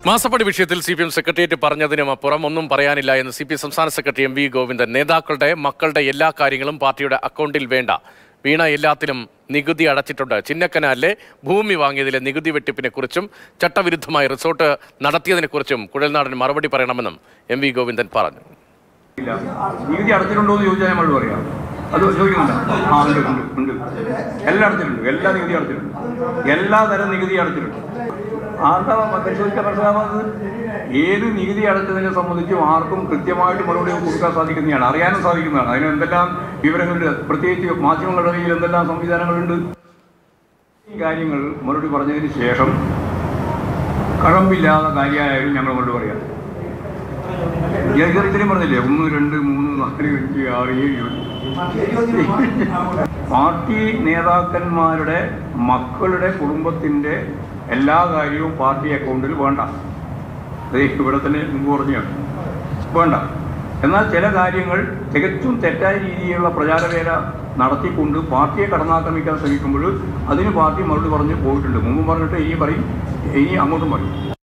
മാസപ്പടി വിഷയത്തിൽ C P M secretariat പറഞ്ഞതിനും അപ്പുറം ഒന്നും പറയാനില്ല എന്ന് സി പി എം സംസ്ഥാന സെക്രട്ടറി എം വി ഗോവിന്ദൻ നേതാക്കളുടെ മക്കളുടെ എല്ലാ കാര്യങ്ങളും പാർട്ടിയുടെ അക്കൗണ്ടിൽ വേണ്ട വീണ എല്ലാത്തിലും നികുതി അടച്ചിട്ടുണ്ട് ചിന്നക്കനാലിലെ ഭൂമി വാങ്ങിയതിലെ നികുതി വെട്ടിപ്പിനെ കുറിച്ചും ചട്ടവിരുദ്ധമായി റിസോർട്ട് നടത്തിയതിനെക്കുറിച്ചും കുഴൽനാടൻ മറുപടി പറയണമെന്നും എം വി ഗോവിന്ദൻ പറഞ്ഞു ഇല്ല നികുതി അടച്ചിട്ടുണ്ടോ എന്ന് ചോദിച്ചാൽ നമ്മൾ പറയാം അത് ചോദിക്കുന്നുണ്ട് ആ ഉണ്ട് ഉണ്ട് ഉണ്ട് എല്ലാം അടച്ചിട്ടുണ്ട് എല്ലാ നികുതി അടച്ചിട്ടുണ്ട് എല്ലാ തരം നികുതി അടച്ചിട്ടുണ്ട് ആർക്കാ പരിശോധിക്കാൻ മനസ്സിലാവാത്തത് ഏത് നികുതി അടച്ചതിനെ സംബന്ധിച്ചും ആർക്കും കൃത്യമായിട്ട് മറുപടി കൊടുക്കാൻ സാധിക്കുന്നതാണ് അറിയാനും സാധിക്കുന്നതാണ് അതിന് എന്തെല്ലാം വിവരങ്ങളുണ്ട് പ്രത്യേകിച്ച് മാധ്യമങ്ങളുടെ കയ്യിൽ എന്തെല്ലാം സംവിധാനങ്ങളുണ്ട് ഈ കാര്യങ്ങൾ മറുപടി പറഞ്ഞതിന് ശേഷം കഴമ്പില്ലാത്ത കാര്യമായാലും ഞങ്ങൾ മറുപടി പറയാം ഞാൻ ഇതുവരെ ഇത്രയും പറഞ്ഞില്ലേ ഒന്ന് രണ്ട് മൂന്ന് നാല് അഞ്ച് ആറ് ഏഴ് എട്ട്. പാർട്ടി നേതാക്കന്മാരുടെ മക്കളുടെ കുടുംബത്തിന്റെ എല്ലാ കാര്യവും പാർട്ടി അക്കൗണ്ടിൽ വേണ്ട അത് ഇവിടെ തന്നെ മുമ്പ് പറഞ്ഞാണ് വേണ്ട എന്നാൽ ചില കാര്യങ്ങൾ തികച്ചും തെറ്റായ രീതിയിലുള്ള പ്രചാരവേല നടത്തിക്കൊണ്ട് പാർട്ടിയെ കടന്നാക്രമിക്കാൻ ശ്രമിക്കുമ്പോൾ അതിന് പാർട്ടി മറുപടി പറഞ്ഞ് പോയിട്ടുണ്ട് മുമ്പ് പറഞ്ഞിട്ട് ഇനി പറയും ഇനി അങ്ങോട്ടും പറയും